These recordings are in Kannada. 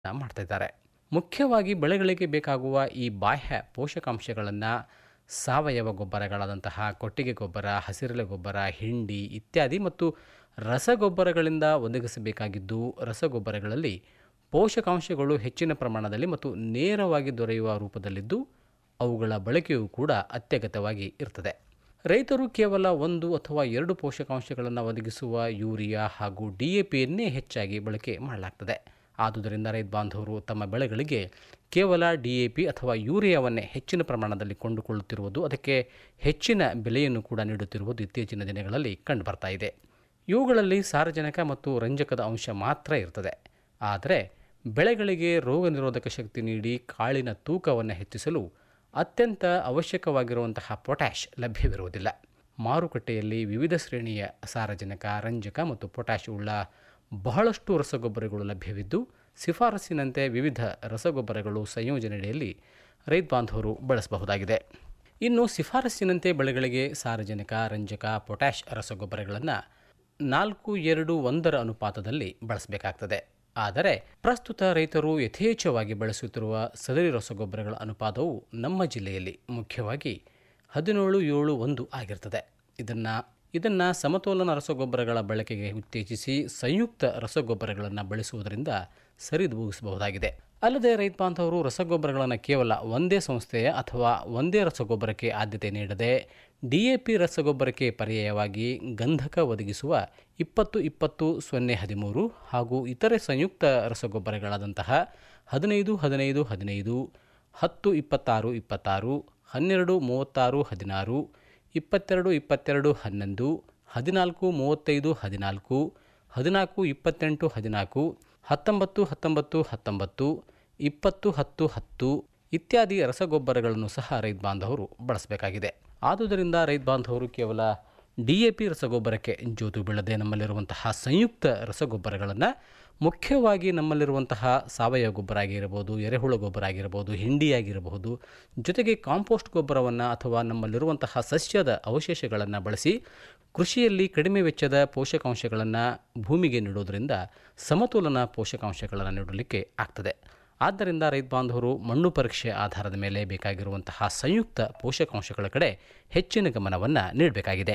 ಮಾಡ್ತಾ ಇದ್ದಾರೆ ಮುಖ್ಯವಾಗಿ ಬೆಳೆಗಳಿಗೆ ಬೇಕಾಗುವ ಈ ಬಾಹ್ಯ ಪೋಷಕಾಂಶಗಳನ್ನು ಸಾವಯವ ಗೊಬ್ಬರಗಳಾದಂತಹ ಕೊಟ್ಟಿಗೆ ಗೊಬ್ಬರ ಹಸಿರೆಲೆ ಗೊಬ್ಬರ ಹಿಂಡಿ ಇತ್ಯಾದಿ ಮತ್ತು ರಸಗೊಬ್ಬರಗಳಿಂದ ಒದಗಿಸಬೇಕಾಗಿದ್ದು ರಸಗೊಬ್ಬರಗಳಲ್ಲಿ ಪೋಷಕಾಂಶಗಳು ಹೆಚ್ಚಿನ ಪ್ರಮಾಣದಲ್ಲಿ ಮತ್ತು ನೇರವಾಗಿ ದೊರೆಯುವ ರೂಪದಲ್ಲಿದ್ದು ಅವುಗಳ ಬಳಕೆಯೂ ಕೂಡ ಅತ್ಯಗತ್ಯವಾಗಿ ಇರ್ತದೆ ರೈತರು ಕೇವಲ ಒಂದು ಅಥವಾ ಎರಡು ಪೋಷಕಾಂಶಗಳನ್ನು ಒದಗಿಸುವ ಯೂರಿಯಾ ಹಾಗೂ ಡಿ ಎ ಪಿಯನ್ನೇ ಹೆಚ್ಚಾಗಿ ಬಳಕೆ ಮಾಡಲಾಗ್ತದೆ ಆದುದರಿಂದ ರೈತ ಬಾಂಧವರು ತಮ್ಮ ಬೆಳೆಗಳಿಗೆ ಕೇವಲ ಡಿ ಎ ಪಿ ಅಥವಾ ಯೂರಿಯಾವನ್ನೇ ಹೆಚ್ಚಿನ ಪ್ರಮಾಣದಲ್ಲಿ ಕೊಂಡುಕೊಳ್ಳುತ್ತಿರುವುದು ಅದಕ್ಕೆ ಹೆಚ್ಚಿನ ಬೆಲೆಯನ್ನು ಕೂಡ ನೀಡುತ್ತಿರುವುದು ಇತ್ತೀಚಿನ ದಿನಗಳಲ್ಲಿ ಕಂಡುಬರ್ತಾ ಇದೆ ಇವುಗಳಲ್ಲಿ ಸಾರಜನಕ ಮತ್ತು ರಂಜಕದ ಅಂಶ ಮಾತ್ರ ಇರ್ತದೆ ಆದರೆ ಬೆಳೆಗಳಿಗೆ ರೋಗ ನಿರೋಧಕ ಶಕ್ತಿ ನೀಡಿ ಕಾಳಿನ ತೂಕವನ್ನು ಹೆಚ್ಚಿಸಲು ಅತ್ಯಂತ ಅವಶ್ಯಕವಾಗಿರುವಂತಹ ಪೊಟ್ಯಾಷ್ ಲಭ್ಯವಿರುವುದಿಲ್ಲ ಮಾರುಕಟ್ಟೆಯಲ್ಲಿ ವಿವಿಧ ಶ್ರೇಣಿಯ ಸಾರಜನಕ ರಂಜಕ ಮತ್ತು ಪೊಟ್ಯಾಷ್ ಉಳ್ಳ ಬಹಳಷ್ಟು ರಸಗೊಬ್ಬರಗಳು ಲಭ್ಯವಿದ್ದು ಶಿಫಾರಸಿನಂತೆ ವಿವಿಧ ರಸಗೊಬ್ಬರಗಳು ಸಂಯೋಜನೆಯಲ್ಲಿ ರೈತ ಬಾಂಧವರು ಬಳಸಬಹುದಾಗಿದೆ ಇನ್ನು ಶಿಫಾರಸಿನಂತೆ ಬೆಳೆಗಳಿಗೆ ಸಾರಜನಕ ರಂಜಕ ಪೊಟ್ಯಾಷ್ ರಸಗೊಬ್ಬರಗಳನ್ನು ನಾಲ್ಕು ಎರಡು ಒಂದರ ಅನುಪಾತದಲ್ಲಿ ಬಳಸಬೇಕಾಗ್ತದೆ ಆದರೆ ಪ್ರಸ್ತುತ ರೈತರು ಯಥೇಚ್ಛವಾಗಿ ಬಳಸುತ್ತಿರುವ ಸದರಿ ರಸಗೊಬ್ಬರಗಳ ಅನುಪಾತವು ನಮ್ಮ ಜಿಲ್ಲೆಯಲ್ಲಿ ಮುಖ್ಯವಾಗಿ ಹದಿನೇಳು ಏಳು ಒಂದು ಆಗಿರ್ತದೆ ಇದನ್ನು ಇದನ್ನು ಸಮತೋಲನ ರಸಗೊಬ್ಬರಗಳ ಬಳಕೆಗೆ ಉತ್ತೇಜಿಸಿ ಸಂಯುಕ್ತ ರಸಗೊಬ್ಬರಗಳನ್ನು ಬಳಸುವುದರಿಂದ ಸರಿದೂಗಿಸಬಹುದಾಗಿದೆ ಅಲ್ಲದೆ ರೈತ ಬಾಂಧವರು ರಸಗೊಬ್ಬರಗಳನ್ನು ಕೇವಲ ಒಂದೇ ಸಂಸ್ಥೆಯ ಅಥವಾ ಒಂದೇ ರಸಗೊಬ್ಬರಕ್ಕೆ ಆದ್ಯತೆ ನೀಡದೆ ಡಿ ಎ ಪಿ ರಸಗೊಬ್ಬರಕ್ಕೆ ಪರ್ಯಾಯವಾಗಿ ಗಂಧಕ ಒದಗಿಸುವ ಇಪ್ಪತ್ತು ಇಪ್ಪತ್ತು ಸೊನ್ನೆ ಹದಿಮೂರು ಹಾಗೂ ಇತರೆ ಸಂಯುಕ್ತ ರಸಗೊಬ್ಬರಗಳಾದಂತಹ ಹದಿನೈದು ಹದಿನೈದು ಹದಿನೈದು ಹತ್ತು ಇಪ್ಪತ್ತಾರು ಇಪ್ಪತ್ತಾರು ಹನ್ನೆರಡು ಮೂವತ್ತಾರು ಹದಿನಾರು ಇಪ್ಪತ್ತೆರಡು ಇಪ್ಪತ್ತೆರಡು ಹನ್ನೊಂದು ಹದಿನಾಲ್ಕು ಮೂವತ್ತೈದು ಹದಿನಾಲ್ಕು ಹದಿನಾಲ್ಕು ಇಪ್ಪತ್ತೆಂಟು ಹದಿನಾಲ್ಕು ಹತ್ತೊಂಬತ್ತು ಹತ್ತೊಂಬತ್ತು ಹತ್ತೊಂಬತ್ತು ಇಪ್ಪತ್ತು ಹತ್ತು ಹತ್ತು ಇತ್ಯಾದಿ ರಸಗೊಬ್ಬರಗಳನ್ನು ಸಹ ರೈತ ಬಾಂಧವರು ಬಳಸಬೇಕಾಗಿದೆ ಆದುದರಿಂದ ರೈತ ಬಾಂಧವರು ಕೇವಲ ಡಿ ಎ ಪಿ ರಸಗೊಬ್ಬರಕ್ಕೆ ಜೋತು ಬೀಳದೆ ನಮ್ಮಲ್ಲಿರುವಂತಹ ಸಂಯುಕ್ತ ರಸಗೊಬ್ಬರಗಳನ್ನು ಮುಖ್ಯವಾಗಿ ನಮ್ಮಲ್ಲಿರುವಂತಹ ಸಾವಯವ ಗೊಬ್ಬರ ಆಗಿರಬಹುದು ಎರೆಹುಳ ಗೊಬ್ಬರ ಆಗಿರಬಹುದು ಹಿಂಡಿ ಆಗಿರಬಹುದು ಜೊತೆಗೆ ಕಾಂಪೋಸ್ಟ್ ಗೊಬ್ಬರವನ್ನು ಅಥವಾ ನಮ್ಮಲ್ಲಿರುವಂತಹ ಸಸ್ಯದ ಅವಶೇಷಗಳನ್ನು ಬಳಸಿ ಕೃಷಿಯಲ್ಲಿ ಕಡಿಮೆ ವೆಚ್ಚದ ಪೋಷಕಾಂಶಗಳನ್ನು ಭೂಮಿಗೆ ನೀಡೋದರಿಂದ ಸಮತೋಲನ ಪೋಷಕಾಂಶಗಳನ್ನು ನೀಡಲಿಕ್ಕೆ ಆಗ್ತದೆ ಆದ್ದರಿಂದ ರೈತ ಬಾಂಧವರು ಮಣ್ಣು ಪರೀಕ್ಷೆ ಆಧಾರದ ಮೇಲೆ ಬೇಕಾಗಿರುವಂತಹ ಸಂಯುಕ್ತ ಪೋಷಕಾಂಶಗಳ ಕಡೆ ಹೆಚ್ಚಿನ ಗಮನವನ್ನು ನೀಡಬೇಕಾಗಿದೆ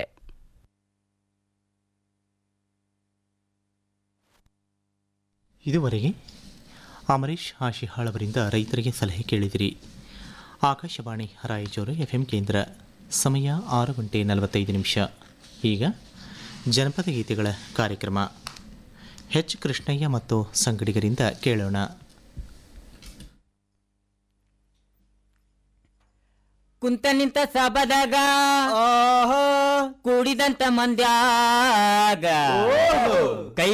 ಇದುವರೆಗೆ ಅಮರೀಶ್ ಆಶಿಹಾಳ್ ಅವರಿಂದ ರೈತರಿಗೆ ಸಲಹೆ ಕೇಳಿದಿರಿ ಆಕಾಶವಾಣಿ ರಾಯಚೂರು ಎಫ್ ಎಂ ಕೇಂದ್ರ ಸಮಯ ಆರು ಗಂಟೆ ನಲವತ್ತೈದು ನಿಮಿಷ ಈಗ ಜನಪದ ಗೀತೆಗಳ ಕಾರ್ಯಕ್ರಮ ಎಚ್ ಕೃಷ್ಣಯ್ಯ ಮತ್ತು ಸಂಗಡಿಗರಿಂದ ಕೇಳೋಣ ಕುಂತ ನಿಂತ ಸಬದಾಗ ಕೂಡಿದಂತ ಮಂದ್ಯಾಗ ಕೈ